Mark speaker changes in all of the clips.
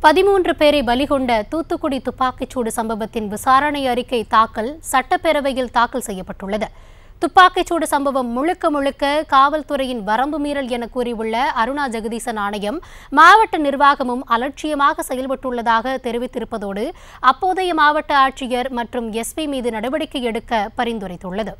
Speaker 1: பதிமூன்று பேரை பலிகொண்ட தூத்துக்குடி துப்பாக்கிச்சூடு சம்பவத்தின் விசாரணை அறிக்கை தாக்கல் சட்டப்பேரவையில் தாக்கல் செய்யப்பட்டுள்ளது துப்பாக்கிச்சூடு சம்பவம் முழுக்க முழுக்க காவல்துறையின் வரம்பு மீறல் என கூறியுள்ள அருணா ஜெகதீசன் ஆணையம் மாவட்ட நிர்வாகமும் அலட்சியமாக செயல்பட்டுள்ளதாக தெரிவித்திருப்பதோடு அப்போதைய மாவட்ட ஆட்சியர் மற்றும் எஸ்பி மீது நடவடிக்கை எடுக்க பரிந்துரைத்துள்ளது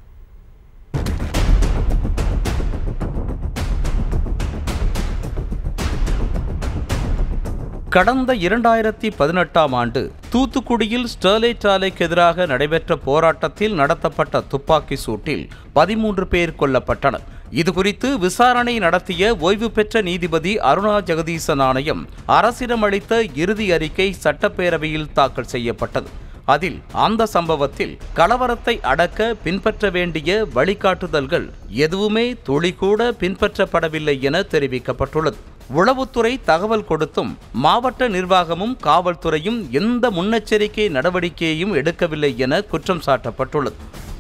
Speaker 2: கடந்த இரண்டாயிரத்தி பதினெட்டாம் ஆண்டு தூத்துக்குடியில் ஸ்டெர்லைட் ஆலைக்கு எதிராக நடைபெற்ற போராட்டத்தில் நடத்தப்பட்ட துப்பாக்கி சூட்டில் பதிமூன்று பேர் கொல்லப்பட்டனர் இதுகுறித்து விசாரணை நடத்திய ஓய்வு பெற்ற நீதிபதி அருணா ஜெகதீசன் ஆணையம் அரசிடம் அளித்த இறுதி அறிக்கை சட்டப்பேரவையில் தாக்கல் செய்யப்பட்டது அதில் அந்த சம்பவத்தில் கலவரத்தை அடக்க பின்பற்ற வேண்டிய வழிகாட்டுதல்கள் எதுவுமே துளிகூட பின்பற்றப்படவில்லை என தெரிவிக்கப்பட்டுள்ளது உளவுத்துறை தகவல் கொடுத்தும் மாவட்ட நிர்வாகமும் காவல்துறையும் எந்த முன்னெச்சரிக்கை நடவடிக்கையையும் எடுக்கவில்லை என குற்றம் சாட்டப்பட்டுள்ளது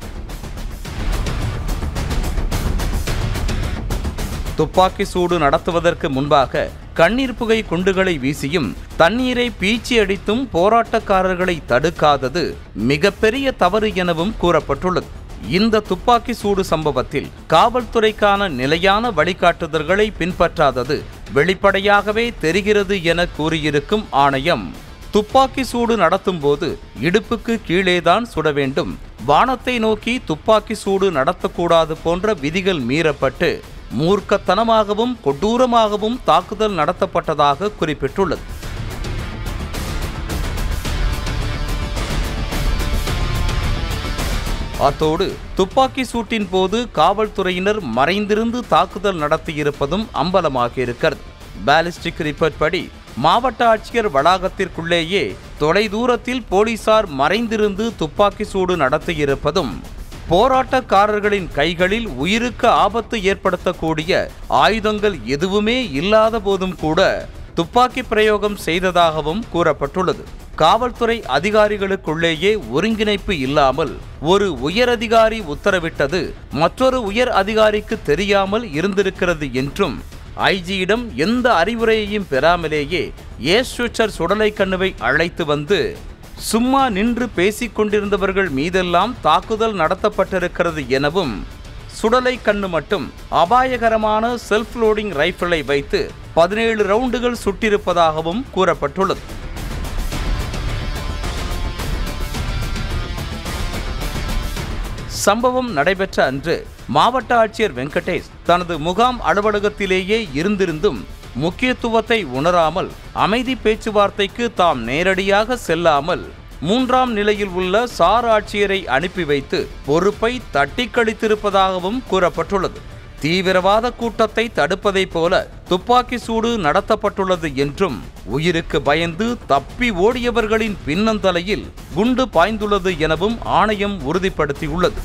Speaker 2: துப்பாக்கி சூடு நடத்துவதற்கு முன்பாக கண்ணீர் புகை குண்டுகளை வீசியும் தண்ணீரை பீச்சி அடித்தும் போராட்டக்காரர்களை தடுக்காதது மிகப்பெரிய தவறு எனவும் கூறப்பட்டுள்ளது இந்த துப்பாக்கி சூடு சம்பவத்தில் காவல்துறைக்கான நிலையான வழிகாட்டுதல்களை பின்பற்றாதது வெளிப்படையாகவே தெரிகிறது என கூறியிருக்கும் ஆணையம் துப்பாக்கி சூடு நடத்தும் போது இடுப்புக்கு கீழேதான் சுட வேண்டும் வானத்தை நோக்கி துப்பாக்கி சூடு நடத்தக்கூடாது போன்ற விதிகள் மீறப்பட்டு மூர்க்கத்தனமாகவும் கொடூரமாகவும் தாக்குதல் நடத்தப்பட்டதாக குறிப்பிட்டுள்ளது அத்தோடு துப்பாக்கி சூட்டின் போது காவல்துறையினர் மறைந்திருந்து தாக்குதல் நடத்தியிருப்பதும் அம்பலமாகியிருக்கிறது பாலிஸ்டிக் ரிப்போர்ட் படி மாவட்ட ஆட்சியர் வளாகத்திற்குள்ளேயே தொலைதூரத்தில் போலீசார் மறைந்திருந்து துப்பாக்கி சூடு நடத்தியிருப்பதும் போராட்டக்காரர்களின் கைகளில் உயிருக்கு ஆபத்து ஏற்படுத்தக்கூடிய ஆயுதங்கள் எதுவுமே இல்லாத போதும் கூட துப்பாக்கி பிரயோகம் செய்ததாகவும் கூறப்பட்டுள்ளது காவல்துறை அதிகாரிகளுக்குள்ளேயே ஒருங்கிணைப்பு இல்லாமல் ஒரு உயரதிகாரி உத்தரவிட்டது மற்றொரு உயர் அதிகாரிக்கு தெரியாமல் இருந்திருக்கிறது என்றும் ஐஜியிடம் எந்த அறிவுரையையும் பெறாமலேயே ஏஸ்வச்சர் சுடலை கண்ணுவை அழைத்து வந்து சும்மா நின்று பேசிக் கொண்டிருந்தவர்கள் மீதெல்லாம் தாக்குதல் நடத்தப்பட்டிருக்கிறது எனவும் சுடலை கண்ணு மட்டும் அபாயகரமான செல்ஃப் லோடிங் ரைஃபிளை வைத்து பதினேழு ரவுண்டுகள் சுட்டிருப்பதாகவும் கூறப்பட்டுள்ளது சம்பவம் நடைபெற்ற அன்று மாவட்ட ஆட்சியர் வெங்கடேஷ் தனது முகாம் அலுவலகத்திலேயே இருந்திருந்தும் முக்கியத்துவத்தை உணராமல் அமைதி பேச்சுவார்த்தைக்கு தாம் நேரடியாக செல்லாமல் மூன்றாம் நிலையில் உள்ள சார் ஆட்சியரை அனுப்பி வைத்து பொறுப்பை தட்டி கழித்திருப்பதாகவும் கூறப்பட்டுள்ளது தீவிரவாத கூட்டத்தை தடுப்பதைப் போல துப்பாக்கி சூடு நடத்தப்பட்டுள்ளது என்றும் உயிருக்கு பயந்து தப்பி ஓடியவர்களின் பின்னந்தலையில் குண்டு பாய்ந்துள்ளது எனவும் ஆணையம் உறுதிப்படுத்தியுள்ளது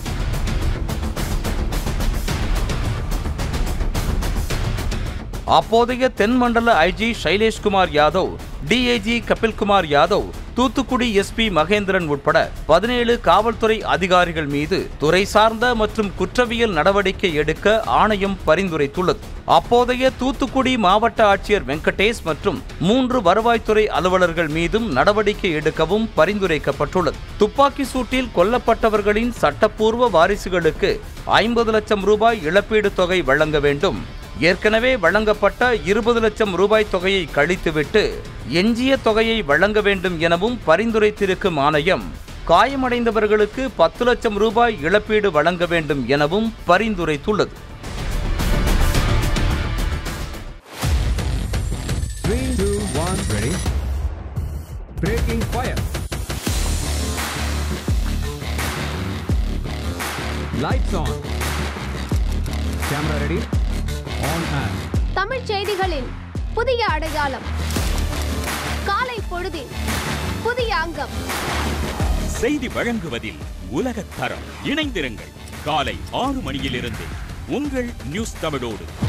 Speaker 2: அப்போதைய தென்மண்டல IG Shailesh Kumar Yadav DIG Kapil Kumar Yadav Thoothukudi SP Mahendran உட்பட பதினேழு காவல்துறை அதிகாரிகள் மீது துறை சார்ந்த மற்றும் குற்றவியல் நடவடிக்கை எடுக்க ஆணையம் பரிந்துரைத்துள்ளது அப்போதைய தூத்துக்குடி மாவட்ட ஆட்சியர் வெங்கடேஷ் மற்றும் மூன்று வருவாய்த்துறை அலுவலர்கள் மீதும் நடவடிக்கை எடுக்கவும் பரிந்துரைக்கப்பட்டுள்ளது துப்பாக்கி சூட்டில் கொல்லப்பட்டவர்களின் சட்டப்பூர்வ வாரிசுகளுக்கு ஐம்பது லட்சம் ரூபாய் இழப்பீடு தொகை வழங்க வேண்டும் ஏற்கனவே வழங்கப்பட்ட இருபது லட்சம் ரூபாய் தொகையை கழித்துவிட்டு எஞ்சிய தொகையை வழங்க வேண்டும் எனவும் பரிந்துரைத்திருக்கும் ஆணையம் காயமடைந்தவர்களுக்கு பத்து லட்சம் ரூபாய் இழப்பீடு வழங்க வேண்டும் எனவும் பரிந்துரைத்துள்ளது
Speaker 3: Three, two, one, ready. Breaking fire. Lights on. Camera ready. On and.
Speaker 4: தமிழ்ச் செய்திகளின் புதிய அடையாளம் காலை பொழுதின் புதிய அங்கம்
Speaker 5: செய்தி வழங்குவதில் உலகத் தரம் இணைந்திருங்கள் காலை ஆறு மணியிலிருந்து உங்கள் நியூஸ் தமிழோடு